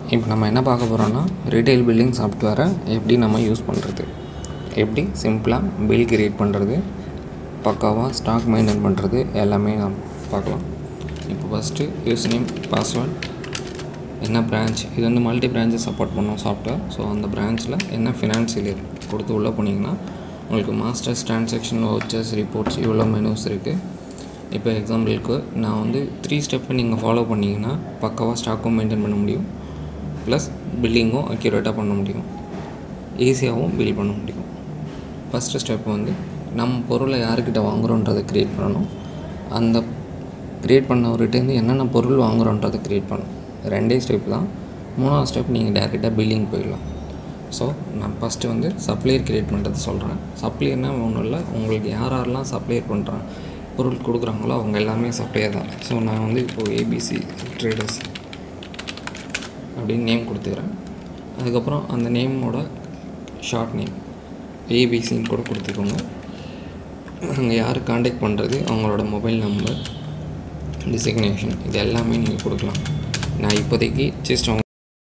இப்போ நம்ம என்ன பார்க்க போகிறோம்னா ரீட்டைல் பில்லிங் சாஃப்ட்வேரை எப்படி நம்ம யூஸ் பண்ணுறது எப்படி சிம்பிளாக பில் கிரியேட் பண்ணுறது பக்காவாக ஸ்டாக் மெயின்டைன் பண்ணுறது எல்லாமே நம்ம பார்க்கலாம் இப்போ ஃபஸ்ட்டு யூஸ் நேம் பாஸ்வேர்ட் என்ன பிரான்ச் இது வந்து மல்டி பிரான்ச்சை சப்போர்ட் பண்ணும் சாஃப்ட்வேர் ஸோ அந்த பிரான்ச்சில் என்ன ஃபினான்ஷியல் கொடுத்து உள்ளே போனீங்கன்னா உங்களுக்கு மாஸ்டர்ஸ் ட்ரான்சாக்ஷன் வவுச்சர்ஸ் ரிப்போர்ட்ஸ் இவ்வளோ மெனூஸ் இருக்குது இப்போ எக்ஸாம்பிளுக்கு நான் வந்து த்ரீ ஸ்டெப்பை நீங்கள் ஃபாலோ பண்ணிங்கன்னா பக்காவாக ஸ்டாக்கும் மெயின்டைன் பண்ண முடியும் ப்ளஸ் பில்லிங்கும் அக்யூரேட்டாக பண்ண முடியும் ஈஸியாகவும் பில் பண்ண முடியும் ஃபஸ்ட்டு ஸ்டெப் வந்து நம்ம பொருளை யாருக்கிட்ட வாங்குகிறோன்றதை க்ரியேட் பண்ணணும் அந்த க்ரியேட் பண்ணவர்கிட்டேருந்து என்னென்ன பொருள் வாங்குகிறோன்றதை க்ரியேட் பண்ணணும் ரெண்டே ஸ்டெப் தான் மூணாவது ஸ்டெப் நீங்கள் டேரெக்டாக பில்லிங் போயிடலாம் ஸோ நான் ஃபஸ்ட்டு வந்து சப்ளையர் க்ரியேட் பண்ணுறது சொல்கிறேன் சப்ளையர்னால் ஒன்றும் இல்லை உங்களுக்கு யார் யாரெல்லாம் சப்ளையர் பண்ணுறாங்க பொருள் கொடுக்குறாங்களோ அவங்க எல்லாமே சப்ளையர் தான் ஸோ நான் வந்து இப்போது ஏபிசி ட்ரேடர்ஸ் அப்படின்னு நேம் கொடுத்துக்கிறேன் அதுக்கப்புறம் அந்த நேமோட ஷார்ட் நேம் ஏபிசின்னு கூட கொடுத்துக்கோங்க அங்கே யார் காண்டாக்ட் பண்ணுறது அவங்களோட மொபைல் நம்பர் டிசிக்னேஷன் இது எல்லாமே நீங்கள் கொடுக்கலாம் நான் இப்போதைக்கு ஜஸ்ட் அவங்க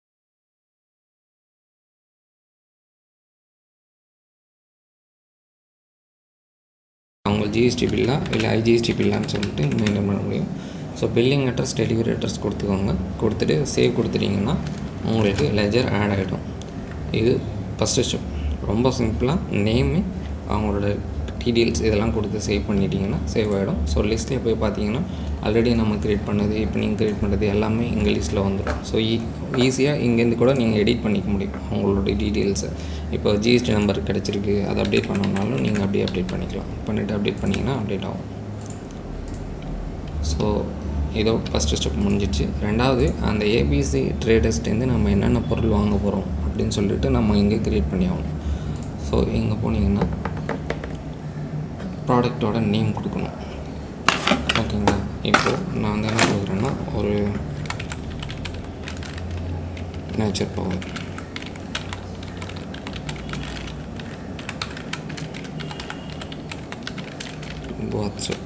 அவங்க ஜிஎஸ்டி பில்லா இல்லை ஐஜிஎஸ்டி பில்லான்னு சொல்லிட்டு மெயின்டைன் பண்ண முடியும் so billing address delivery address கொடுத்துக்கோங்க கொடுத்துட்டு சேவ் கொடுத்துட்டிங்கன்னா உங்களுக்கு லெஜர் ஆட் ஆகிடும் இது ஃபஸ்ட்டு ஸ்டெப் ரொம்ப சிம்பிளாக நேமு அவங்களோட டீட்டெயில்ஸ் இதெல்லாம் கொடுத்து சேவ் பண்ணிட்டீங்கன்னா சேவ் ஆகிடும் ஸோ லிஸ்ட்டில் போய் பார்த்தீங்கன்னா ஆல்ரெடி நம்ம க்ரியேட் பண்ணது இப்போ நீங்கள் க்ரியேட் பண்ணுறது எல்லாமே எங்கள் லிஸ்ட்டில் வந்துடும் ஸோ ஈ ஈஸியாக இங்கேருந்து கூட நீங்கள் எடிட் பண்ணிக்க முடியும் அவங்களோட டீட்டெயில்ஸை இப்போ ஜிஎஸ்டி நம்பர் கிடச்சிருக்கு அதை அப்டேட் பண்ணணுன்னாலும் நீங்கள் அப்படியே அப்டேட் பண்ணிக்கலாம் பண்ணிவிட்டு அப்டேட் பண்ணிங்கன்னா அப்டேட் ஆகும் ஸோ ஏதோ ஃபஸ்ட்டு ஸ்டெப் முடிஞ்சிச்சு ரெண்டாவது அந்த ஏபிசி ட்ரேடர்ஸ்லேருந்து நம்ம என்னென்ன பொருள் வாங்க போகிறோம் அப்படின்னு சொல்லிட்டு நம்ம இங்கே க்ரியேட் பண்ணி ஆகணும் ஸோ இங்கே போனீங்கன்னா ப்ராடக்டோட நேம் கொடுக்கணும் ஓகேங்களா இப்போது நான் வந்து என்ன கொடுக்குறேன்னா ஒரு நேச்சர் பவர் வாட்ஸ்அப்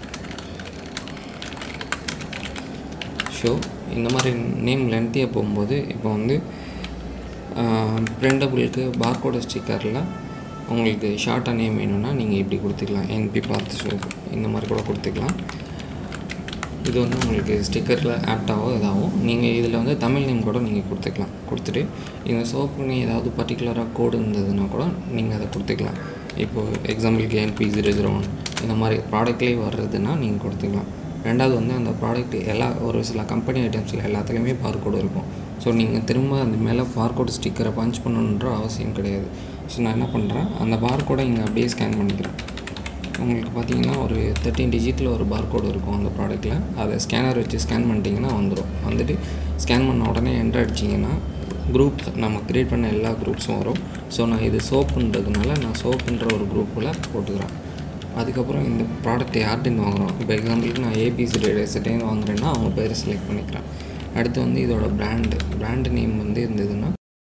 ஷோ இந்த மாதிரி நேம் லென்த்தியாக போகும்போது இப்போ வந்து பிரிண்டபிளுக்கு பார்கோட ஸ்டிக்கரில் உங்களுக்கு ஷார்ட்டாக நேம் வேணும்னா நீங்கள் இப்படி கொடுத்துக்கலாம் என்பி பார்த்து ஷோ இந்த மாதிரி கூட கொடுத்துக்கலாம் இது வந்து உங்களுக்கு ஸ்டிக்கரில் ஆப்டாகவோ இதாகும் நீங்கள் இதில் வந்து தமிழ் நேம் கூட நீங்கள் கொடுத்துக்கலாம் கொடுத்துட்டு இந்த சோப்புன்னு ஏதாவது பர்டிகுலராக கோடு இருந்ததுன்னா கூட நீங்கள் அதை கொடுத்துக்கலாம் இப்போது எக்ஸாம்பிளுக்கு என்பி ஜீரோ ஜீரோ ஒன் இந்த மாதிரி ப்ராடக்ட்லேயே வர்றதுன்னா நீங்கள் கொடுத்துக்கலாம் ரெண்டாவது வந்து அந்த ப்ராடக்ட் எல்லா ஒரு சில கம்பெனி ஐட்டம்ஸில் எல்லாத்துலேயுமே பார்கோடு இருக்கும் ஸோ நீங்கள் திரும்ப அந்த மேலே பார்கோடு ஸ்டிக்கரை பஞ்ச் பண்ணணுன்ற அவசியம் கிடையாது ஸோ நான் என்ன பண்ணுறேன் அந்த பார்கோடை இங்கே அப்படியே ஸ்கேன் பண்ணிக்கிறேன் உங்களுக்கு பார்த்தீங்கன்னா ஒரு தேர்ட்டின் டிஜிட்டில் ஒரு பார்கோடு இருக்கும் அந்த ப்ராடக்ட்டில் அதை ஸ்கேனர் வச்சு ஸ்கேன் பண்ணிட்டீங்கன்னா வந்துடும் வந்துட்டு ஸ்கேன் பண்ண உடனே என்ட்ரு அடிச்சிங்கன்னா குரூப் நம்ம க்ரியேட் பண்ண எல்லா குரூப்ஸும் வரும் ஸோ நான் இது சோப்புன்றதுனால நான் சோப்புன்ற ஒரு குரூப்பில் போட்டுக்கிறேன் அதுக்கப்புறம் இந்த ப்ராடக்ட் யார்கிட்டேருந்து வாங்குகிறோம் இப்போ எக்ஸாம்பிளுக்கு நான் ஏபிசி ரேடர்ஸ்கிட்டேருந்து வாங்குறேன்னா அவங்க பேர் செலக்ட் பண்ணிக்கிறேன் அடுத்து வந்து இதோட பிராண்டு பிராண்டு நேம் வந்து இருந்ததுன்னா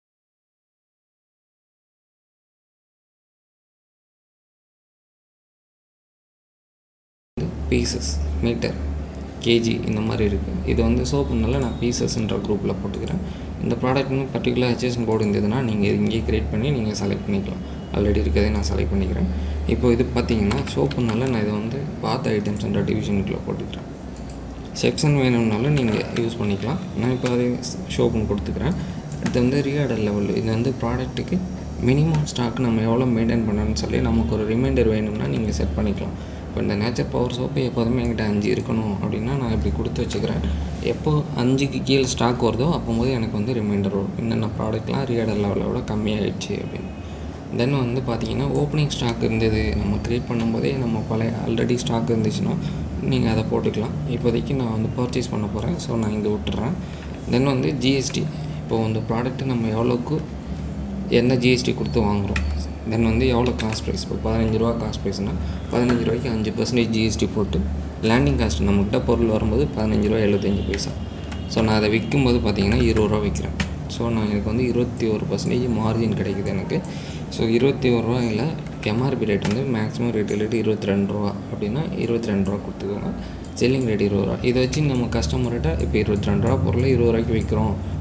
பீசஸ் மீட்டர் கேஜி இந்த மாதிரி இருக்குது இது வந்து சோப்புனால நான் பீசஸ்ன்ற குரூப்பில் போட்டுக்கிறேன் இந்த ப்ராடக்ட்னு பர்டிகுலர் ஹெச்எஸ்என் கோடு இருந்ததுன்னா நீங்கள் இங்கேயே க்ரியேட் பண்ணி நீங்கள் செலக்ட் பண்ணிக்கலாம் ஆல்ரெடி இருக்கிறதே நான் செலக்ட் பண்ணிக்கிறேன் இப்போ இது பார்த்தீங்கன்னா சோப்புனால நான் இதை வந்து பாத் ஐட்டம்ஸ்ன்ற டிவிஷனுக்குள்ளே போட்டுக்கிறேன் செக்ஷன் வேணும்னாலும் நீங்கள் யூஸ் பண்ணிக்கலாம் நான் இப்போ அதே ஷோப்புன்னு கொடுத்துக்கிறேன் இது வந்து ரீஆர்டர் லெவல் இது வந்து ப்ராடக்ட்டுக்கு மினிமம் ஸ்டாக் நம்ம எவ்வளோ மெயின்டைன் பண்ணணும்னு சொல்லி நமக்கு ஒரு ரிமைண்டர் வேணும்னா நீங்கள் செட் பண்ணிக்கலாம் இப்போ இந்த நேச்சர் பவர் சோப்பு எப்போதுமே என்கிட்ட அஞ்சு இருக்கணும் அப்படின்னா நான் இப்படி கொடுத்து வச்சுக்கிறேன் எப்போ அஞ்சுக்கு கீழே ஸ்டாக் வருதோ அப்போது எனக்கு வந்து ரிமைண்டர் வரும் என்னென்ன ப்ராடக்ட்லாம் ரீஆர்டர் லெவலோட கம்மியாகிடுச்சு அப்படின்னு தென் வந்து பார்த்தீங்கன்னா ஓப்பனிங் ஸ்டாக் இருந்தது நம்ம க்ரியேட் பண்ணும்போதே நம்ம பழைய ஆல்ரெடி ஸ்டாக் இருந்துச்சுன்னா நீங்கள் அதை போட்டுக்கலாம் இப்போதைக்கு நான் வந்து பர்ச்சேஸ் பண்ண போகிறேன் ஸோ நான் இங்கே விட்டுறேன் தென் வந்து ஜிஎஸ்டி இப்போது இந்த ப்ராடக்ட்டு நம்ம எவ்வளோக்கு என்ன ஜிஎஸ்டி கொடுத்து வாங்குகிறோம் தென் வந்து எவ்வளோ காஸ்ட் ப்ரைஸ் இப்போ பதினஞ்சு ரூபா காஸ்ட் ப்ரைஸ்னால் பதினஞ்சு ரூபாய்க்கு அஞ்சு பர்சன்டேஜ் ஜிஎஸ்டி போட்டு லேண்டிங் காஸ்ட் நம்மக்கிட்ட பொருள் வரும்போது பதினஞ்சு ரூபா எழுபத்தஞ்சு பைசா ஸோ நான் அதை விற்கும்போது பார்த்தீங்கன்னா இருபது ரூபா விற்கிறேன் ஸோ நான் எனக்கு வந்து இருபத்தி ஒரு பர்சன்டேஜ் மார்ஜின் கிடைக்குது எனக்கு ஸோ இருபத்தி ஒரு ரூபாயில் எம்ஆர்பி ரேட் வந்து மேக்ஸிமம் ரேட் ரேட் இருபத்தி ரெண்டு ரூபா அப்படின்னா இருபத்தி ரெண்டு ரூபா கொடுத்துக்கோங்க செல்லிங் ரேட் இருபது ரூபா இதை வச்சு நம்ம கஸ்டமர்கிட்ட இப்போ இருபத்தி ரெண்டு ரூபா பொருளை இருபது ரூபாய்க்கு விற்கிறோம்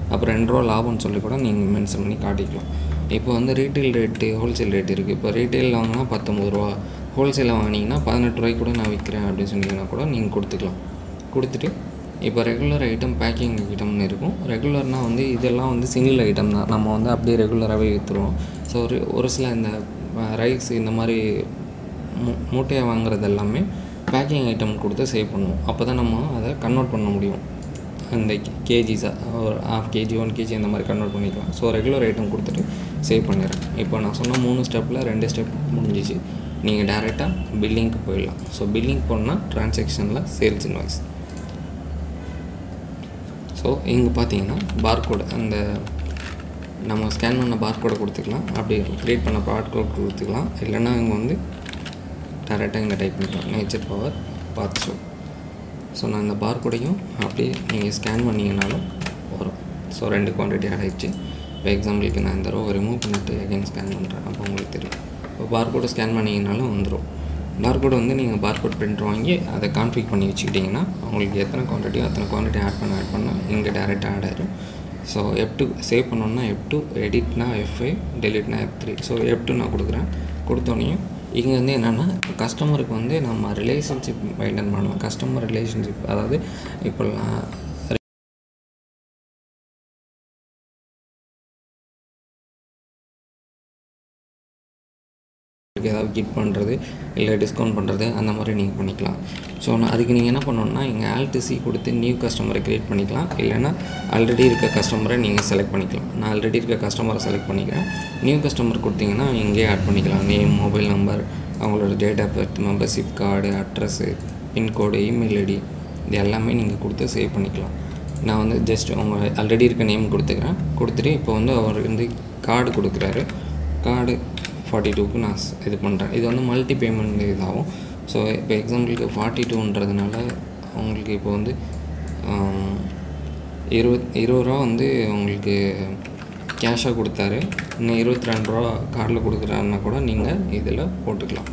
அப்புறம் ரெண்டு ரூபா லாபம்னு சொல்லி கூட நீங்கள் மென்ஷன் பண்ணி காட்டிக்கலாம் இப்போ வந்து ரீட்டைல் ரேட்டு ஹோல்சேல் ரேட் இருக்குது இப்போ ரீட்டைலில் வாங்கினா பத்தொம்பது ரூபா ஹோல்சேலில் வாங்கினீங்கன்னா பதினெட்டு ரூபாய்க்கு கூட நான் விற்கிறேன் அப்படின்னு சொன்னீங்கன்னா கூட நீங்கள் கொடுத்துக்கலாம் கொடுத்துட்டு இப்போ ரெகுலர் ஐட்டம் பேக்கிங் ஐட்டம்னு இருக்கும் ரெகுலர்னால் வந்து இதெல்லாம் வந்து சிங்கிள் ஐட்டம் தான் நம்ம வந்து அப்படியே ரெகுலராகவே விற்றுருவோம் ஸோ ஒரு ஒரு சில இந்த ரைஸ் இந்த மாதிரி மூ மூட்டையாக வாங்குறது எல்லாமே பேக்கிங் ஐட்டம் கொடுத்து சேவ் பண்ணுவோம் அப்போ தான் நம்ம அதை கன்வெர்ட் பண்ண முடியும் அந்த கேஜிஸாக ஒரு ஹாஃப் கேஜி ஒன் கேஜி அந்த மாதிரி கன்வெர்ட் பண்ணிக்கலாம் ஸோ ரெகுலர் ஐட்டம் கொடுத்துட்டு சேவ் பண்ணிடுறேன் இப்போ நான் சொன்ன மூணு ஸ்டெப்பில் ரெண்டு ஸ்டெப் முடிஞ்சிச்சு நீங்கள் டேரெக்டாக பில்லிங்க்கு போயிடலாம் ஸோ பில்லிங் போனால் ட்ரான்சாக்ஷனில் சேல்ஸ் இன்வாய்ஸ் ஸோ இங்கே பார்த்தீங்கன்னா பார்கோடு அந்த நம்ம ஸ்கேன் பண்ண பார்கோடை கொடுத்துக்கலாம் அப்படி க்ரியேட் பண்ண பார்கோட் கொடுத்துக்கலாம் இல்லைன்னா இங்கே வந்து டேரெக்டாக இங்கே டைப் பண்ணிக்கலாம் nature power bath show so நான் இந்த பார்கோடையும் அப்படியே நீங்கள் ஸ்கேன் பண்ணிங்கனாலும் வரும் ஸோ ரெண்டு குவான்டிட்டி ஆட் ஆகிடுச்சு இப்போ எக்ஸாம்பிளுக்கு நான் இந்த ரோ ரிமூவ் பண்ணிவிட்டு அகைன் ஸ்கேன் பண்ணுறேன் அப்போ உங்களுக்கு தெரியும் இப்போ பார்கோடை ஸ்கேன் பண்ணிங்கனாலும் வந்துடும் பார்கோடு வந்து நீங்கள் பார்கோட் பிரிண்டர் வாங்கி அதை கான்ஃபிக் பண்ணி வச்சுக்கிட்டிங்கன்னா உங்களுக்கு எத்தனை குவான்டிட்டியோ அத்தனை குவான்டிட்டி ஆட் பண்ண ஆட் பண்ண இங்கே டேரெக்டாக ஆட் ஆயிடும் ஸோ எஃப் டூ சேவ் பண்ணோன்னா எஃப் டூ எடிட்னா எஃப் ஃபைவ் டெலிட்னா F three so F two நான் கொடுக்குறேன் கொடுத்தோன்னையும் இங்கே வந்து என்னென்னா கஸ்டமருக்கு வந்து நம்ம ரிலேஷன்ஷிப் மெயின்டைன் பண்ணலாம் கஸ்டமர் ரிலேஷன்ஷிப் அதாவது இப்போல்லாம் ஏதாவது கிட் பண்ணுறது இல்லை டிஸ்கவுண்ட் பண்ணுறது அந்த மாதிரி நீங்கள் பண்ணிக்கலாம் ஸோ நான் அதுக்கு நீங்கள் என்ன பண்ணணுன்னா இங்கே ஆல்ட் சி கொடுத்து நியூ கஸ்டமரை க்ரியேட் பண்ணிக்கலாம் இல்லைனா ஆல்ரெடி இருக்க கஸ்டமரை நீங்கள் செலக்ட் பண்ணிக்கலாம் நான் ஆல்ரெடி இருக்க கஸ்டமரை செலக்ட் பண்ணிக்கிறேன் நியூ கஸ்டமர் கொடுத்தீங்கன்னா இங்கேயே ஆட் பண்ணிக்கலாம் நேம் மொபைல் நம்பர் அவங்களோட date of birth membership card address pincode email ID இது எல்லாமே நீங்கள் கொடுத்து சேவ் பண்ணிக்கலாம் நான் வந்து ஜஸ்ட் அவங்க ஆல்ரெடி இருக்க நேம் கொடுத்துக்கிறேன் கொடுத்துட்டு இப்போ வந்து அவர் வந்து கார்டு கொடுக்குறாரு கார்டு ஃபார்ட்டி டூக்கு நான் ஸ்- இது பண்ணுறேன் இது வந்து மல்டி பேமெண்ட் இதாகும் ஸோ இப்போ எக்ஸாம்பிளுக்கு ஃபார்ட்டி டூன்றதுனால உங்களுக்கு இப்போ வந்து ஆம், இருபத் இருபது ரூபா வந்து உங்களுக்கு கேஷாக கொடுத்தாரு இன்னும் இருபத்தி ரெண்டு ரூபா கார்டில் கொடுக்குறாருன்னா கூட நீங்கள் இதில் போட்டுக்கலாம்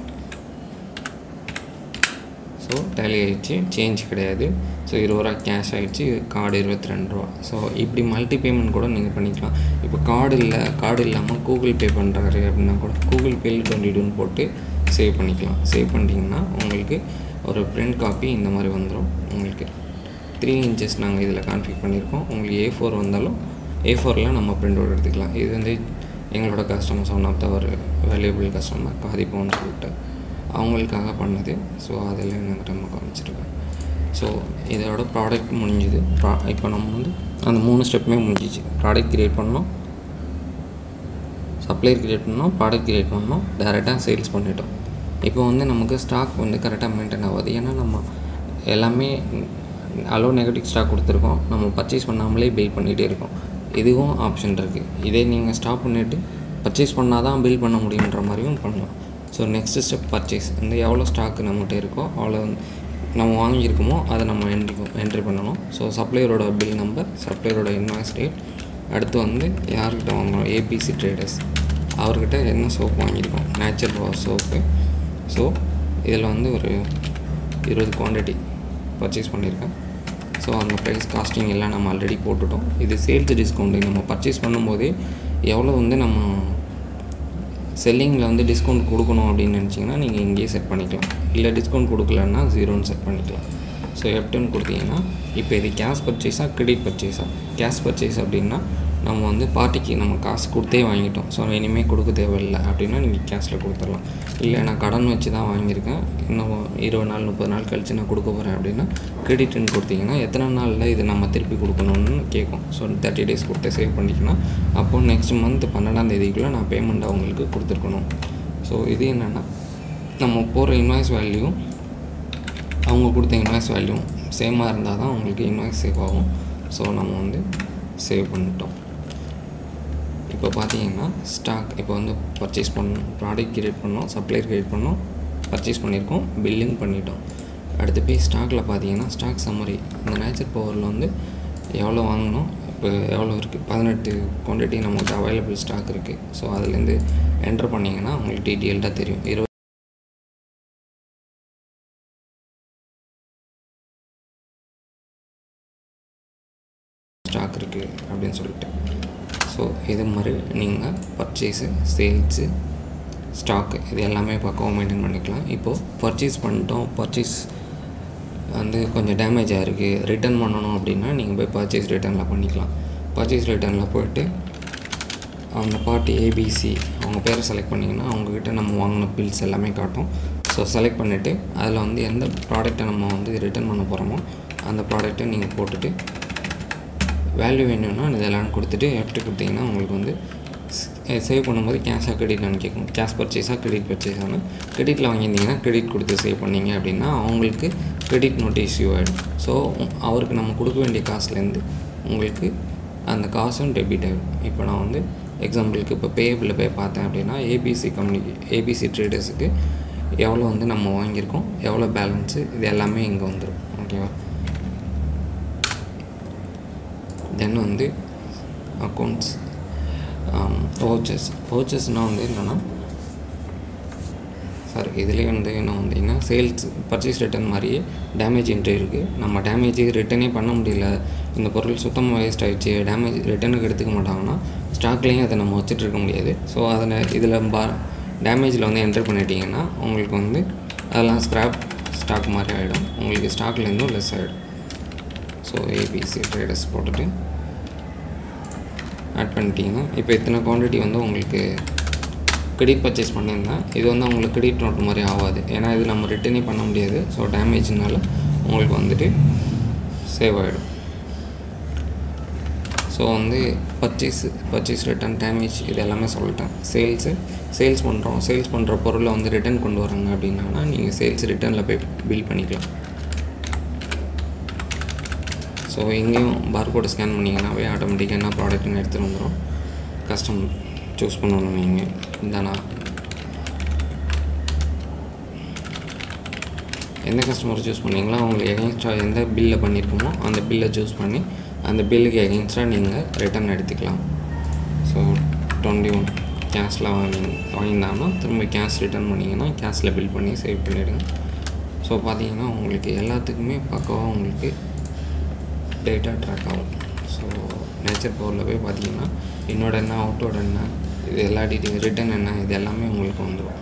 ஸோ டேலி ஆகிடுச்சு சேஞ்ச் கிடையாது ஸோ இருபது ரூபா கேஷ் ஆகிடுச்சு கார்டு இருபத்தி ரெண்டு ரூபா ஸோ இப்படி மல்டி பேமெண்ட் கூட நீங்கள் பண்ணிக்கலாம் இப்போ கார்டு இல்லை கார்டு இல்லாமல் கூகுள் பே பண்ணுறாரு அப்படின்னா கூட கூகுள் பேயில் டுவெண்ட்டி டூன்னு போட்டு சேவ் பண்ணிக்கலாம் சேவ் பண்ணிட்டீங்கன்னா உங்களுக்கு ஒரு பிரிண்ட் காப்பி இந்த மாதிரி வந்துடும் உங்களுக்கு த்ரீ இன்ச்சஸ் நாங்கள் இதில் கான்ஃபிக் பண்ணியிருக்கோம் உங்களுக்கு ஏ ஃபோர் வந்தாலும் ஏ ஃபோரில் நம்ம பிரிண்ட் அவுட் எடுத்துக்கலாம் இது வந்து எங்களோட கஸ்டமர்ஸ் ஒன் ஆஃப் த ஒரு வேல்யூபிள் கஸ்டமர் பாதிப்போம்னு சொல்லிட்டு அவங்களுக்காக பண்ணது ஸோ அதில் எனக்கு நம்ம காமிச்சிருக்கேன் ஸோ இதோட ப்ராடக்ட் முடிஞ்சுது ப்ரா இப்போ நம்ம வந்து அந்த மூணு ஸ்டெப்புமே முடிஞ்சிச்சு ப்ராடக்ட் க்ரியேட் பண்ணோம் சப்ளையர் க்ரியேட் பண்ணோம் ப்ராடக்ட் க்ரியேட் பண்ணோம் டேரெக்டாக சேல்ஸ் பண்ணிட்டோம் இப்போ வந்து நமக்கு ஸ்டாக் வந்து கரெக்டாக மெயின்டைன் ஆகாது ஏன்னா நம்ம எல்லாமே அலோ நெகட்டிவ் ஸ்டாக் கொடுத்துருக்கோம் நம்ம பர்ச்சேஸ் பண்ணாமலே பில் பண்ணிகிட்டே இருக்கோம் இதுவும் ஆப்ஷன் இருக்குது இதே நீங்கள் ஸ்டாப் பண்ணிவிட்டு பர்ச்சேஸ் பண்ணால் தான் பில் பண்ண முடியுன்ற மாதிரியும் பண்ணலாம் ஸோ நெக்ஸ்ட் ஸ்டெப் பர்ச்சேஸ் வந்து எவ்வளோ ஸ்டாக் நம்மகிட்ட இருக்கோ அவ்வளோ வந்து நம்ம வாங்கியிருக்கோமோ அதை நம்ம என்ட்ரி என்ட்ரி பண்ணணும் ஸோ சப்ளையரோட பில் நம்பர் சப்ளையரோட இன்வாய்ஸ் டேட் அடுத்து வந்து யார்கிட்ட வாங்குறோம் ஏபிசி ட்ரேடர்ஸ் அவர்கிட்ட என்ன சோப் வாங்கியிருக்கோம் நேச்சர் பவர் சோப்பு ஸோ இதில் வந்து ஒரு இருபது குவான்டிட்டி பர்ச்சேஸ் பண்ணியிருக்கேன் ஸோ அந்த ப்ரைஸ் காஸ்டிங் எல்லாம் நம்ம ஆல்ரெடி போட்டுட்டோம் இது சேல்ஸ் டிஸ்கவுண்ட் நம்ம பர்ச்சேஸ் பண்ணும்போதே எவ்வளோ வந்து நம்ம செல்லிங்கில் வந்து டிஸ்கவுண்ட் கொடுக்கணும் அப்படின்னு நினச்சிங்கன்னா நீங்கள் இங்கேயே செட் பண்ணிக்கலாம் இல்லை டிஸ்கவுண்ட் கொடுக்கலன்னா ஜீரோன்னு செட் பண்ணிக்கலாம் ஸோ எப்டன் கொடுத்தீங்கன்னா இப்போ இது கேஷ் பர்ச்சேஸாக கிரெடிட் பர்ச்சேஸாக கேஷ் பர்ச்சேஸ் அப்படின்னா நம்ம வந்து பார்ட்டிக்கு நம்ம காசு கொடுத்தே வாங்கிட்டோம் ஸோ இனிமேல் கொடுக்க தேவையில்லை அப்படின்னா நீங்கள் கேஷில் கொடுத்துடலாம் இல்லை நான் கடன் வச்சு தான் வாங்கியிருக்கேன் இன்னும் இருபது நாள் முப்பது நாள் கழித்து நான் கொடுக்க போகிறேன் அப்படின்னா கிரெடிட்னு கொடுத்தீங்கன்னா எத்தனை நாளில் இது நம்ம திருப்பி கொடுக்கணும்னு கேட்கும் ஸோ தேர்ட்டி டேஸ் கொடுத்து சேவ் பண்ணிக்கலாம் அப்போ நெக்ஸ்ட் மந்த் பன்னெண்டாம் தேதிக்குள்ளே நான் பேமெண்ட் அவங்களுக்கு கொடுத்துருக்கணும் ஸோ இது என்னென்னா நம்ம போகிற இன்வாய்ஸ் வேல்யூ அவங்க கொடுத்த இன்வாய்ஸ் வேல்யூ சேமாக இருந்தால் தான் உங்களுக்கு இன்வாய்ஸ் சேவ் ஆகும் ஸோ நம்ம வந்து சேவ் பண்ணிட்டோம் இப்போ பார்த்தீங்கன்னா ஸ்டாக் இப்போ வந்து பர்ச்சேஸ் பண்ணோம் ப்ராடக்ட் கிரியேட் பண்ணோம் சப்ளையர் கிரியேட் பண்ணோம் பர்ச்சேஸ் பண்ணியிருக்கோம் பில்லிங் பண்ணிட்டோம் அடுத்து போய் ஸ்டாக்கில் பார்த்தீங்கன்னா ஸ்டாக் சம்மரி இந்த நேச்சர் பவரில் வந்து எவ்வளோ வாங்கினோம் இப்போ எவ்வளோ இருக்குது பதினெட்டு குவான்டிட்டி நம்மகிட்ட அவைலபிள் ஸ்டாக் இருக்குது ஸோ அதுலேருந்து என்டர் பண்ணிங்கன்னா உங்களுக்கு டீட்டெயில்டாக தெரியும் இருபது ஸ்டாக் இருக்குது அப்படின்னு சொல்லிட்டு ஸோ இது மாதிரி நீங்கள் பர்ச்சேஸு சேல்ஸு ஸ்டாக்கு இது எல்லாமே பக்கம் மெயின்டைன் பண்ணிக்கலாம் இப்போது பர்ச்சேஸ் பண்ணிட்டோம் பர்ச்சேஸ் வந்து கொஞ்சம் டேமேஜ் ஆகிருக்கு ரிட்டர்ன் பண்ணணும் அப்படின்னா நீங்கள் போய் பர்ச்சேஸ் ரிட்டர்னில் பண்ணிக்கலாம் பர்ச்சேஸ் ரிட்டர்னில் போயிட்டு அந்த பார்ட்டி ஏபிசி அவங்க பேரை செலக்ட் பண்ணிங்கன்னா அவங்கக்கிட்ட நம்ம வாங்கின பில்ஸ் எல்லாமே காட்டும் ஸோ செலக்ட் பண்ணிவிட்டு அதில் வந்து எந்த ப்ராடக்ட்டை நம்ம வந்து ரிட்டர்ன் பண்ண போகிறோமோ அந்த ப்ராடக்ட்டை நீங்கள் போட்டுட்டு வேல்யூ வேணும்னா இதெல்லாம் கொடுத்துட்டு எப்படி கொடுத்தீங்கன்னா உங்களுக்கு வந்து சேவ் பண்ணும்போது கேஷாக கிரெடிட்னு கேட்கும் கேஷ் பர்ச்சேஸாக கிரெடிட் பர்ச்சேஸானு கிரெடிட்டில் வாங்கியிருந்தீங்கன்னா கிரெடிட் கொடுத்து சேவ் பண்ணீங்க அப்படின்னா அவங்களுக்கு கிரெடிட் நோட் இஷ்யூ ஆகிடும் ஸோ அவருக்கு நம்ம கொடுக்க வேண்டிய காசுலேருந்து உங்களுக்கு அந்த காசும் டெபிட் ஆகிடும் இப்போ நான் வந்து எக்ஸாம்பிளுக்கு இப்போ பேபிளில் போய் பார்த்தேன் அப்படின்னா ஏபிசி கம்பெனி ஏபிசி ட்ரேடர்ஸுக்கு எவ்வளோ வந்து நம்ம வாங்கியிருக்கோம் எவ்வளோ பேலன்ஸு இது எல்லாமே இங்கே வந்துடும் ஓகேவா தென் வந்து அக்கௌண்ட்ஸ் வவுச்சர்ஸ் வவுச்சர்ஸ்னால் வந்து என்னென்னா சாரி இதுலேயே வந்து என்ன வந்தீங்கன்னா சேல்ஸ் பர்ச்சேஸ் ரிட்டர்ன் மாதிரியே டேமேஜ் என்ட்ரி இருக்குது நம்ம டேமேஜ் ரிட்டர்னே பண்ண முடியல இந்த பொருள் சுத்தமாக வேஸ்ட் ஆகிடுச்சு டேமேஜ் ரிட்டர்னுக்கு எடுத்துக்க மாட்டாங்கன்னா ஸ்டாக்லேயும் அதை நம்ம வச்சுட்டு இருக்க முடியாது ஸோ அதில் இதில் பா டேமேஜில் வந்து என்டர் பண்ணிட்டீங்கன்னா உங்களுக்கு வந்து அதெல்லாம் ஸ்க்ராப் ஸ்டாக் மாதிரி ஆகிடும் உங்களுக்கு ஸ்டாக்லேருந்தும் லெஸ் ஆகிடும் ஸோ ஏபிசி ட்ரேடர்ஸ் போட்டுட்டு ஆட் பண்ணிட்டீங்கன்னா இப்போ இத்தனை குவான்டிட்டி வந்து உங்களுக்கு கிரெடிட் பர்ச்சேஸ் பண்ணியிருந்தேன் இது வந்து உங்களுக்கு கிரெடிட் நோட் மாதிரி ஆகாது ஏன்னா இது நம்ம ரிட்டர்னே பண்ண முடியாது ஸோ டேமேஜ்னால உங்களுக்கு வந்துட்டு சேவ் ஆகிடும் ஸோ வந்து பர்ச்சேஸ் பர்ச்சேஸ் ரிட்டர்ன் டேமேஜ் இது எல்லாமே சொல்லிட்டேன் சேல்ஸு சேல்ஸ் பண்ணுறோம் சேல்ஸ் பண்ணுற பொருளை வந்து ரிட்டர்ன் கொண்டு வராங்க அப்படின்னா நீங்கள் சேல்ஸ் ரிட்டர்னில் போய் பில் பண்ணிக்கலாம் ஸோ இங்கேயும் பார்கோடை ஸ்கேன் பண்ணிங்கன்னாவே ஆட்டோமேட்டிக்காக என்ன ப்ராடக்ட்னு எடுத்துகிட்டு வந்துடும் கஸ்டம் சூஸ் பண்ணணும் நீங்கள் இந்தானா எந்த கஸ்டமர் சூஸ் பண்ணீங்களோ அவங்களுக்கு எகென்ஸ்டாக எந்த பில்லை பண்ணியிருக்கோமோ அந்த பில்லை சூஸ் பண்ணி அந்த பில்லுக்கு எகென்ஸ்டாக நீங்கள் ரிட்டர்ன் எடுத்துக்கலாம் ஸோ டுவெண்ட்டி ஒன் கேஷில் வாங்கி வாங்கியிருந்தாங்கன்னா திரும்ப கேஷ் ரிட்டர்ன் பண்ணிங்கன்னா கேஷில் பில் பண்ணி சேவ் பண்ணிவிடுங்க ஸோ பார்த்தீங்கன்னா உங்களுக்கு எல்லாத்துக்குமே பக்கவாக உங்களுக்கு டேட்டா ட்ராக் ஆகும் ஸோ நேச்சர் பவரில் போய் பார்த்தீங்கன்னா என்னோட என்ன அவுட்டோட என்ன இது எல்லா டீட்டெயில் ரிட்டன் என்ன இது எல்லாமே உங்களுக்கு வந்துடும்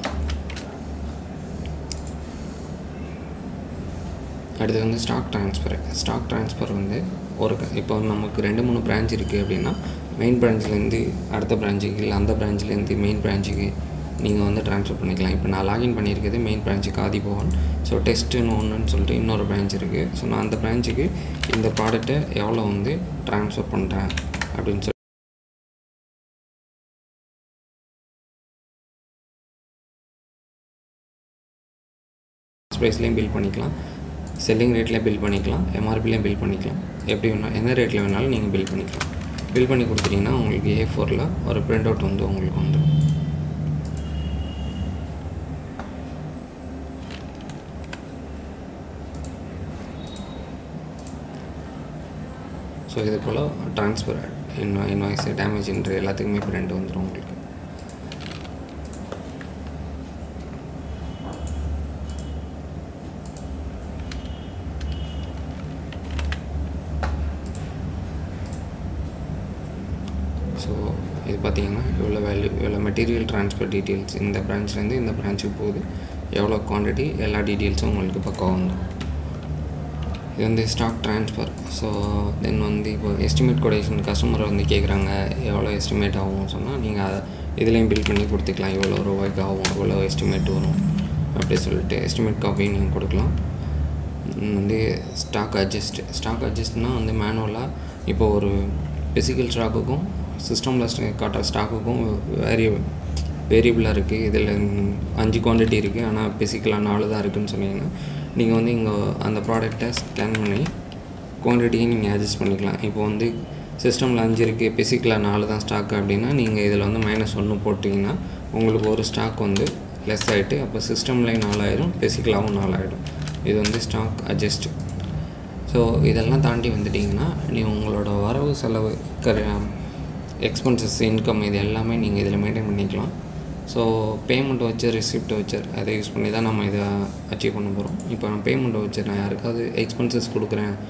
அடுத்து வந்து ஸ்டாக் ட்ரான்ஸ்ஃபர் ஸ்டாக் ட்ரான்ஸ்ஃபர் வந்து ஒரு க- இப்போ நமக்கு ரெண்டு மூணு பிரான்ச் இருக்குது அப்படின்னா மெயின் பிரான்ச்லேருந்து அடுத்த பிரான்ச்சுக்கு இல்லை அந்த பிரான்ச்லேருந்து மெயின் பிரான்ச்சுக்கு நீங்கள் வந்து ட்ரான்ஸ்ஃபர் பண்ணிக்கலாம் இப்போ நான் லாகின் பண்ணியிருக்கிறது மெயின் பிரான்ச்சுக்கு ஆதிபவன் ஸோ டெஸ்ட்டுன்னு ஒன்றுன்னு சொல்லிட்டு இன்னொரு பிரான்ச் இருக்குது ஸோ நான் அந்த பிரான்ச்சுக்கு இந்த ப்ராடக்ட்டை எவ்வளோ வந்து ட்ரான்ஸ்ஃபர் பண்ணுறேன் அப்படின்னு சொல்லி ப்ரைஸ்லேயும் பில் பண்ணிக்கலாம் செல்லிங் ரேட்லேயும் பில் பண்ணிக்கலாம் எம்ஆர்பிலையும் பில் பண்ணிக்கலாம் எப்படி வேணாலும் எந்த ரேட்டில் வேணாலும் நீங்கள் பில் பண்ணிக்கலாம் பில் பண்ணி கொடுத்துட்டிங்கன்னா உங்களுக்கு ஏ ஃபோரில் ஒரு பிரிண்ட் அவுட் வந்து உங்களுக்கு வந்துடும் ஸோ இது போல் ட்ரான்ஸ்ஃபர் இன்வா இன்வாய்ஸ் டேமேஜ் என்ற எல்லாத்துக்குமே பிரிண்ட் வந்துடும் உங்களுக்கு ஸோ இது பார்த்தீங்கன்னா எவ்வளோ வேல்யூ எவ்வளோ மெட்டீரியல் ட்ரான்ஸ்ஃபர் டீட்டெயில்ஸ் இந்த பிரான்ச்லேருந்து இந்த பிரான்ச்சுக்கு போகுது எவ்வளோ குவான்டிட்டி எல்லா டீட்டெயில்ஸும் உங்களுக்கு பக்கம் வந்துடும் இது வந்து ஸ்டாக் ட்ரான்ஸ்ஃபர் ஸோ தென் வந்து இப்போ எஸ்டிமேட் கொடேஷன் கஸ்டமர் வந்து கேட்குறாங்க எவ்வளோ எஸ்டிமேட் ஆகும் சொன்னால் நீங்கள் அதை இதுலேயும் பில் பண்ணி கொடுத்துக்கலாம் இவ்வளோ ரூபாய்க்கு ஆகும் இவ்வளோ எஸ்டிமேட் வரும் அப்படி சொல்லிட்டு எஸ்டிமேட் காப்பி நீங்கள் கொடுக்கலாம் இன்னும் வந்து ஸ்டாக் அட்ஜஸ்ட் ஸ்டாக் அட்ஜஸ்ட்னால் வந்து மேனுவலாக இப்போ ஒரு ஃபிசிக்கல் ஸ்டாக்குக்கும் சிஸ்டமில் காட்டுற ஸ்டாக்குக்கும் வேரிய வேரியபிளாக இருக்குது இதில் அஞ்சு குவான்டிட்டி இருக்குது ஆனால் ஃபிசிக்கலாக நாலு தான் இருக்குதுன்னு சொன்னீங்கன்னா நீங்கள் வந்து இங்கே அந்த ப்ராடக்டை ஸ்கேன் பண்ணி குவான்டிட்டியை நீங்கள் அட்ஜஸ்ட் பண்ணிக்கலாம் இப்போ வந்து சிஸ்டமில் அஞ்சு இருக்குது ஃபிசிக்கலாக நாலு தான் ஸ்டாக் அப்படின்னா நீங்கள் இதில் வந்து மைனஸ் ஒன்று போட்டிங்கன்னா உங்களுக்கு ஒரு ஸ்டாக் வந்து லெஸ் ஆகிட்டு அப்போ சிஸ்டம்லேயும் நாலாயிரம் ஃபிசிக்கலாகவும் நாலாயிரம் இது வந்து ஸ்டாக் அட்ஜஸ்ட் ஸோ இதெல்லாம் தாண்டி வந்துட்டிங்கன்னா நீ உங்களோட வரவு செலவு கர எக்ஸ்பென்சஸ் இன்கம் இது எல்லாமே நீங்கள் இதில் மெயின்டைன் பண்ணிக்கலாம் ஸோ பேமெண்ட் வச்சு ரிசிப்ட் வச்சு அதை யூஸ் பண்ணி தான் நம்ம இதை அச்சீவ் பண்ண போகிறோம் இப்போ நான் பேமெண்ட் வச்சு நான் யாருக்காவது எக்ஸ்பென்சஸ் கொடுக்குறேன்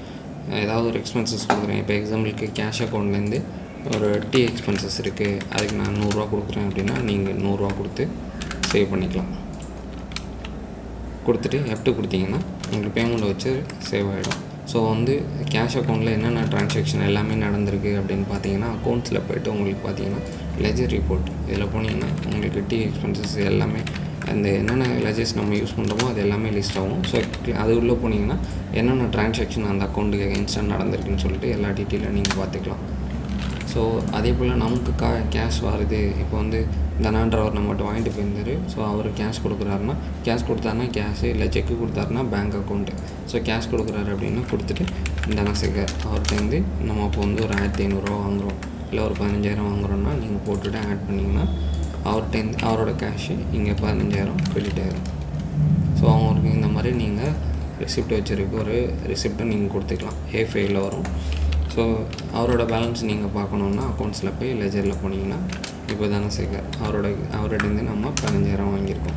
ஏதாவது ஒரு எக்ஸ்பென்சஸ் கொடுக்குறேன் இப்போ எக்ஸாம்பிளுக்கு கேஷ் அக்கௌண்ட்லேருந்து ஒரு டீ எக்ஸ்பென்சஸ் இருக்குது அதுக்கு நான் நூறுரூவா கொடுக்குறேன் அப்படின்னா நீங்கள் நூறுரூவா கொடுத்து சேவ் பண்ணிக்கலாம் கொடுத்துட்டு எஃப்ட்டு கொடுத்தீங்கன்னா உங்களுக்கு பேமெண்ட் வச்சு சேவ் ஆகிடும் ஸோ வந்து கேஷ் அக்கௌண்ட்டில் என்னென்ன ட்ரான்சாக்ஷன் எல்லாமே நடந்திருக்கு அப்படின்னு பார்த்தீங்கன்னா அக்கௌண்ட்ஸில் போய்ட்டு உங்களுக்கு பார்த்தீங்கன்னா லெஜர் ரிப்போர்ட் இதில் போனீங்கன்னா உங்களுக்கு டீ எக்ஸ்பென்சஸ் எல்லாமே அந்த என்னென்ன லெஜர்ஸ் நம்ம யூஸ் பண்ணுறோமோ அது எல்லாமே லிஸ்ட் ஆகும் ஸோ அது உள்ளே போனீங்கன்னா என்னென்ன ட்ரான்சாக்ஷன் அந்த அக்கௌண்ட்டுக்கு எகென்ஸ்டாக நடந்திருக்குன்னு சொல்லிட்டு எல்லா டீட்டெயிலும் நீங்கள் பார்த்துக்கலாம் ஸோ அதே போல் நமக்கு கா கேஷ் வருது இப்போ வந்து தனான்றவர் நம்மகிட்ட வாங்கிட்டு போயிருந்தார் ஸோ அவர் கேஷ் கொடுக்குறாருன்னா கேஷ் கொடுத்தாருன்னா கேஷு இல்லை செக்கு கொடுத்தாருன்னா பேங்க் அக்கௌண்ட்டு ஸோ கேஷ் கொடுக்குறாரு அப்படின்னா கொடுத்துட்டு தனசேகர் அவர்கிட்டருந்து நம்ம இப்போ வந்து ஒரு ஆயிரத்தி ஐநூறுரூவா வாங்குகிறோம் இல்லை ஒரு பதினஞ்சாயிரம் வாங்குகிறோன்னா நீங்கள் போட்டுவிட்டு ஆட் பண்ணிங்கன்னா அவர்கிட்டேருந்து அவரோட கேஷு இங்கே பதினஞ்சாயிரம் கிரெடிட் ஆயிரும் ஸோ அவங்களுக்கு இந்த மாதிரி நீங்கள் ரிசிப்ட் வச்சுருக்கு ஒரு ரிசிப்ட்டை நீங்கள் கொடுத்துக்கலாம் ஏ ஃபைலில் வரும் ஸோ அவரோட பேலன்ஸ் நீங்கள் பார்க்கணுன்னா அக்கௌண்ட்ஸில் போய் லெஜரில் போனீங்கன்னா இப்போ தனசேகர் அவரோட அவர்கிட்டருந்து நம்ம பதினஞ்சாயிரம் வாங்கியிருக்கோம்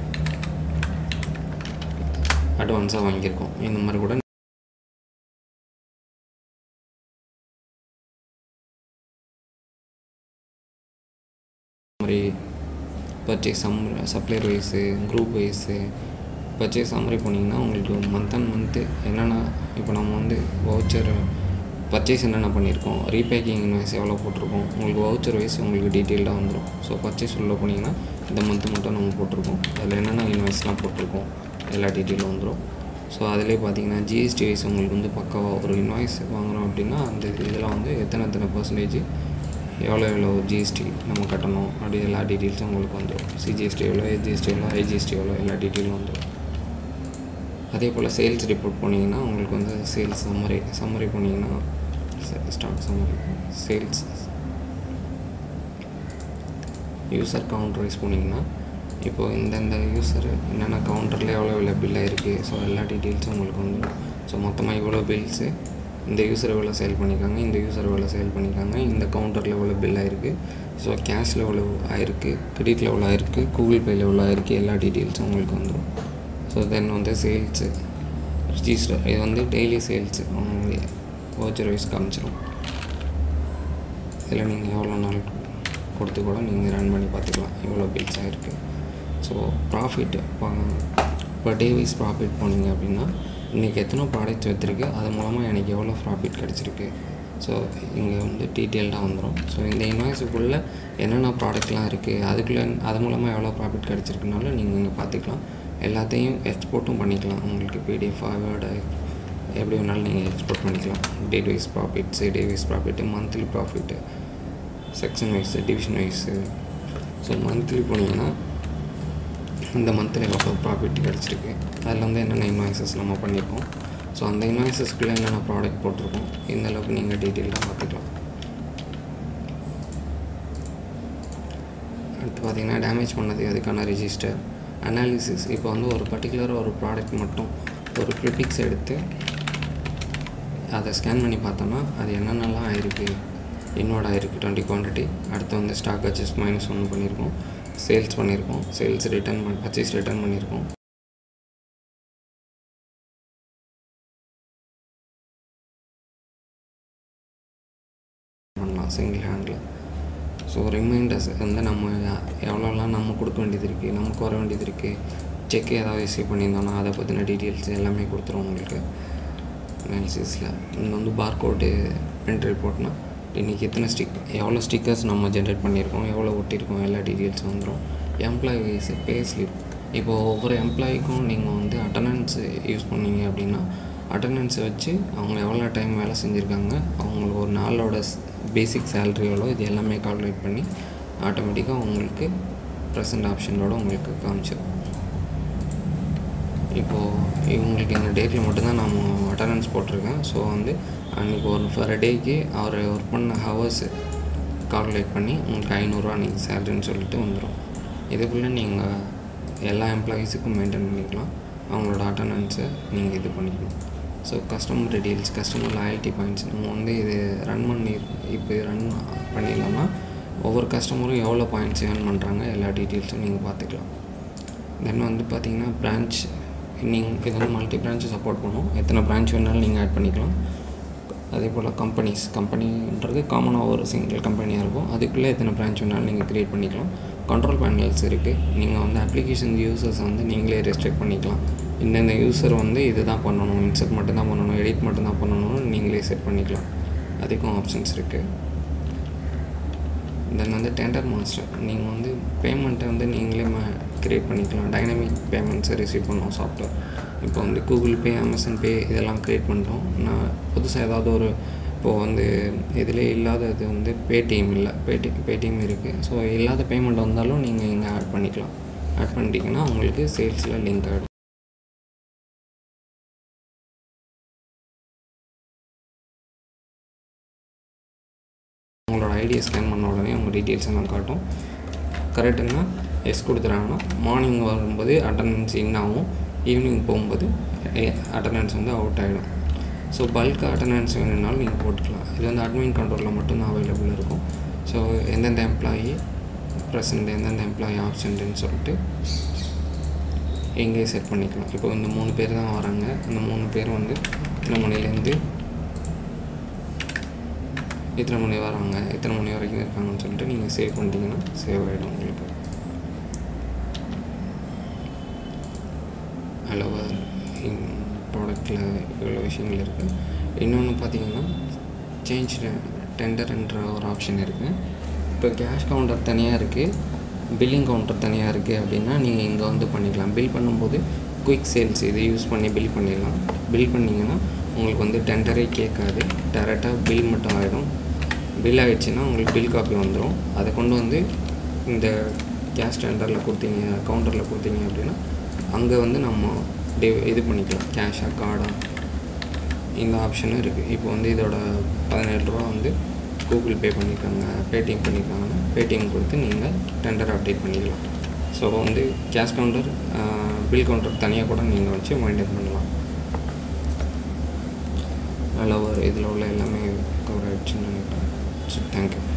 அட்வான்ஸாக வாங்கியிருக்கோம் இந்த மாதிரி கூட மாதிரி purchase sum supplier wise group wise purchase summary போனீங்கன்னா உங்களுக்கு மந்த் அண்ட் மந்த்து என்னென்ன இப்போ நம்ம வந்து வவுச்சர் பர்ச்சேஸ் என்னென்ன பண்ணியிருக்கோம் ரீபேக்கிங் இன்வாய்ஸ் எவ்வளோ போட்டிருக்கோம் உங்களுக்கு வவுச்சர் வைஸ் உங்களுக்கு டீட்டெயில்டாக வந்துடும் ஸோ பர்ச்சேஸ் உள்ளே போனீங்கன்னா இந்த மந்த்து மட்டும் நம்ம போட்டிருக்கோம் அதில் என்னென்ன இன்வாய்ஸ்லாம் போட்டிருக்கோம் எல்லா டீட்டெயிலும் வந்துடும் ஸோ அதிலே பார்த்தீங்கன்னா ஜிஎஸ்டி வைஸ் உங்களுக்கு வந்து பக்காவாக ஒரு இன்வாய்ஸ் வாங்குகிறோம் அப்படின்னா அந்த இதில் வந்து எத்தனை எத்தனை பர்சன்டேஜ் எவ்வளோ எவ்வளோ ஜிஎஸ்டி நம்ம கட்டணும் அப்படி எல்லா டீட்டெயில்ஸும் உங்களுக்கு வந்துடும் சிஜிஎஸ்டி எவ்வளோ எஜிஎஸ்டி எவ்வளோ ஐஜிஎஸ்டி எவ்வளோ எல்லா டீட்டெயிலும் வந்துடும் அதே போல் சேல்ஸ் ரிப்போர்ட் போனீங்கன்னா உங்களுக்கு வந்து சேல்ஸ் சம்மரி சம்மரி போனீங்கன்னா stock summary sales user counter wise போனீங்கன்னா இப்போது இந்தந்த யூசர் என்னென்ன கவுண்டரில் எவ்வளோ எவ்வளோ பில் ஆயிருக்கு ஸோ எல்லா டீட்டெயில்ஸும் உங்களுக்கு வந்துடும் ஸோ மொத்தமாக இவ்வளோ பில்ஸு இந்த யூசர் எவ்வளோ சேல் பண்ணியிருக்காங்க இந்த யூசர் எவ்வளோ சேல் பண்ணியிருக்காங்க இந்த கவுண்டரில் எவ்வளோ பில் ஆயிருக்கு ஸோ கேஷில் எவ்வளோ ஆயிருக்கு கிரெடிட்டில் எவ்வளோ ஆயிருக்கு கூகுள் பேயில் எவ்வளோ ஆயிருக்கு எல்லா டீட்டெயில்ஸும் உங்களுக்கு வந்துடும் ஸோ தென் வந்து சேல்ஸு ரிஜிஸ்டர் இது வந்து டெய்லி சேல்ஸு வவுச்சர் வைஸ் காமிச்சிரும் இதில் நீங்கள் எவ்வளோ நாள் கொடுத்து கூட நீங்கள் ரன் பண்ணி பார்த்துக்கலாம் எவ்வளோ பில்ஸ் ஆகிருக்கு so profit per day wise profit போனீங்க அப்படின்னா இன்றைக்கி எத்தனை ப்ராடக்ட்ஸ் எடுத்துருக்கு அது மூலமாக எனக்கு எவ்வளோ ப்ராஃபிட் கிடச்சிருக்கு ஸோ இங்கே வந்து டீட்டெயில்டாக வந்துடும் ஸோ இந்த இன்வாய்ஸுக்குள்ளே என்னென்ன ப்ராடக்ட்லாம் இருக்குது அதுக்குள்ளே அது மூலமாக எவ்வளோ ப்ராஃபிட் கிடச்சிருக்குனாலும் நீங்கள் இங்கே பார்த்துக்கலாம் எல்லாத்தையும் எக்ஸ்போர்ட்டும் பண்ணிக்கலாம் உங்களுக்கு பிடிஎஃப் வேர்டு எப்படி வேணாலும் நீங்கள் எக்ஸ்போர்ட் பண்ணிக்கலாம் date wise profits day wise profit monthly profit section wise division wise so monthly போனீங்கன்னா இந்த மந்தில் எவ்வளோ ப்ராஃபிட் கிடச்சிருக்கு அதில் வந்து என்னென்ன இன்வாய்ஸஸ் நம்ம பண்ணியிருக்கோம் ஸோ அந்த இன்வாய்ஸஸ்க்குள்ளே என்னென்ன ப்ராடக்ட் போட்டிருக்கோம் இந்த அளவுக்கு நீங்கள் டீட்டெயிலாக பார்த்துக்கலாம் அடுத்து பார்த்தீங்கன்னா டேமேஜ் பண்ணது அதுக்கான ரிஜிஸ்டர் அனாலிசிஸ் இப்போ வந்து ஒரு பர்டிகுலராக ஒரு ப்ராடக்ட் மட்டும் ஒரு கிளிப்பிக்ஸ் எடுத்து அதை ஸ்கேன் பண்ணி பார்த்தோன்னா அது என்னென்னலாம் ஆயிருக்கு இன்னோட ஆயிருக்கு டுவெண்ட்டி குவான்டிட்டி அடுத்து வந்து ஸ்டாக் அட்ஜஸ்ட் மைனஸ் ஒன்று பண்ணியிருக்கோம் சேல்ஸ் பண்ணியிருக்கோம் சேல்ஸ் ரிட்டர்ன் பண்ணி பர்ச்சேஸ் ரிட்டர்ன் பண்ணியிருக்கோம் பண்ணலாம் சிங்கிள் ஹேண்டில் ஸோ ரிமைண்டர்ஸ் வந்து நம்ம எவ்வளோலாம் நம்ம கொடுக்க வேண்டியது இருக்குது நமக்கு வர வேண்டியது இருக்குது செக் ஏதாவது ரிசீவ் பண்ணியிருந்தோன்னா அதை பற்றின டீட்டெயில்ஸ் எல்லாமே கொடுத்துரும் உங்களுக்கு அனாலிசிஸில் இங்கே வந்து பார்கோடு பிரிண்ட் ரிப்போர்ட்னா இன்றைக்கி எத்தனை ஸ்டிக் எவ்வளோ ஸ்டிக்கர்ஸ் நம்ம ஜென்ரேட் பண்ணியிருக்கோம் எவ்வளோ ஒட்டியிருக்கோம் எல்லா டீட்டெயில்ஸும் வந்துடும் எம்ப்ளாயி வைஸ் பே ஸ்லிப் இப்போது ஒவ்வொரு எம்ப்ளாயிக்கும் நீங்கள் வந்து அட்டண்டன்ஸ் யூஸ் பண்ணீங்க அப்படின்னா அட்டண்டன்ஸை வச்சு அவங்க எவ்வளோ டைம் வேலை செஞ்சுருக்காங்க அவங்களுக்கு ஒரு நாளோட பேசிக் சேலரி எவ்வளோ இது எல்லாமே கால்குலேட் பண்ணி ஆட்டோமேட்டிக்காக உங்களுக்கு ப்ரெசன்ட் ஆப்ஷனோட உங்களுக்கு காமிச்சிடும் இப்போது இவங்களுக்கு இந்த டேட்டில் மட்டும்தான் நான் அட்டண்டன்ஸ் போட்டிருக்கேன் ஸோ வந்து அன்றைக்கி ஒரு ஃபர் டேக்கு அவர் ஒர்க் பண்ண ஹவர்ஸு கால்குலேட் பண்ணி உங்களுக்கு ஐநூறுரூவா நீங்கள் சேலரின்னு சொல்லிட்டு வந்துடும் இதுக்குள்ளே நீங்கள் எல்லா எம்ப்ளாயீஸுக்கும் மெயின்டைன் பண்ணிக்கலாம் அவங்களோட அட்டண்டன்ஸை நீங்கள் இது பண்ணிக்கணும் so customer details customer loyalty points நம்ம வந்து இது ரன் பண்ணி இப்போ ரன் பண்ணிடலாம்னா ஒவ்வொரு கஸ்டமரும் எவ்வளோ பாயிண்ட்ஸ் ஏர்ன் பண்ணுறாங்க எல்லா டீட்டெயில்ஸும் நீங்கள் பார்த்துக்கலாம் தென் வந்து பார்த்தீங்கன்னா பிரான்ச் நீங்கள் இது வந்து மல்டி பிரான்ச்சு சப்போர்ட் பண்ணும் எத்தனை பிரான்ச் வேணாலும் நீங்கள் ஆட் பண்ணிக்கலாம் அதே போல் கம்பெனிஸ் கம்பெனின்றது காமனாக ஒரு சிங்கிள் கம்பெனியாக இருக்கும் அதுக்குள்ளே எத்தனை பிரான்ச் வேணாலும் நீங்கள் க்ரியேட் பண்ணிக்கலாம் கண்ட்ரோல் பேனல்ஸ் இருக்குது நீங்கள் வந்து அப்ளிகேஷன் யூசர்ஸ் வந்து நீங்களே ரெஸ்ட்ரிக்ட் பண்ணிக்கலாம் இந்தந்த யூசர் வந்து இது தான் பண்ணணும் இன்சர்ட் மட்டும் தான் பண்ணணும் எடிட் மட்டும் தான் பண்ணணும்னு நீங்களே செட் பண்ணிக்கலாம் அதுக்கும் ஆப்ஷன்ஸ் இருக்குது தென் வந்து டெண்டர் மாஸ்டர் நீங்கள் வந்து பேமெண்ட்டை வந்து நீங்களே க்ரியேட் பண்ணிக்கலாம் டைனமிக் பேமெண்ட்ஸை ரிசீவ் பண்ணோம் சாஃப்ட்வேர் இப்போ வந்து கூகுள் பே அமேசான் பே இதெல்லாம் க்ரியேட் பண்ணிட்டோம் நான் புதுசாக ஏதாவது ஒரு இப்போது வந்து இதிலே இல்லாதது வந்து பேடிஎம் இல்லை பேடி பேடிஎம் இருக்குது ஸோ இல்லாத பேமெண்ட் வந்தாலும் நீங்கள் இங்கே ஆட் பண்ணிக்கலாம் ஆட் பண்ணிட்டீங்கன்னா உங்களுக்கு சேல்ஸில் லிங்க் ஆகிடும் உங்களோட ஐடியை ஸ்கேன் பண்ண உடனே உங்கள் டீட்டெயில்ஸ் எல்லாம் காட்டும் கரெக்டுன்னா எஸ் கொடுத்துறாங்கன்னா மார்னிங் வரும்போது அட்டண்டன்ஸ் இன் ஆகும் ஈவினிங் போகும்போது அட்டண்டன்ஸ் வந்து அவுட் ஆகிடும் ஸோ பல்க் அட்டண்டன்ஸ் வேணும்னாலும் நீங்கள் போட்டுக்கலாம் இது வந்து அட்மின் கண்ட்ரோலில் மட்டும்தான் அவைலபிள் இருக்கும் ஸோ எந்தெந்த எம்ப்ளாயி ப்ரெசண்ட் எந்தெந்த எம்ப்ளாயி ஆப்சண்ட்டுன்னு சொல்லிட்டு எங்கேயே செட் பண்ணிக்கலாம் இப்போ இந்த மூணு பேர் தான் வராங்க அந்த மூணு பேர் வந்து இத்தனை மணிலேருந்து இத்தனை மணி வராங்க இத்தனை மணி வரைக்கும் இருக்காங்கன்னு சொல்லிட்டு நீங்கள் சேவ் பண்ணிட்டீங்கன்னா சேவ் ஆகிடும் உங்களுக்கு அளவாக ப்ராடக்டில் இவ்வளோ விஷயங்கள் இருக்குது இன்னொன்று பார்த்தீங்கன்னா சேஞ்ச் டெண்டர்ன்ற ஒரு ஆப்ஷன் இருக்குது இப்போ கேஷ் கவுண்டர் தனியாக இருக்குது பில்லிங் கவுண்டர் தனியாக இருக்குது அப்படின்னா நீங்கள் இங்கே வந்து பண்ணிக்கலாம் பில் பண்ணும்போது குயிக் சேல்ஸ் இதை யூஸ் பண்ணி பில் பண்ணிடலாம் பில் பண்ணிங்கன்னா உங்களுக்கு வந்து டெண்டரே கேட்காது டேரெக்டாக பில் மட்டும் ஆகிடும் பில் ஆகிடுச்சின்னா உங்களுக்கு பில் காப்பி வந்துடும் அதை கொண்டு வந்து இந்த கேஷ் டெண்டரில் கொடுத்தீங்க கவுண்டரில் கொடுத்தீங்க அப்படின்னா அங்கே வந்து நம்ம டே இது பண்ணிக்கலாம் கேஷாக கார்டாக இந்த ஆப்ஷனும் இருக்குது இப்போ வந்து இதோட பதினேழு ரூபா வந்து கூகுள் பே பண்ணியிருக்காங்க பேடிஎம் பண்ணியிருக்காங்கன்னா பேடிஎம் கொடுத்து நீங்கள் டெண்டர் அப்டேட் பண்ணிக்கலாம் ஸோ வந்து கேஷ் கவுண்டர் பில் கவுண்டர் தனியாக கூட நீங்கள் வச்சு மெயின்டைன் பண்ணலாம் நல்ல ஒரு இதில் உள்ள எல்லாமே கவர் ஆகிடுச்சுன்னு நினைக்கிறேன் ஸோ தேங்க்யூ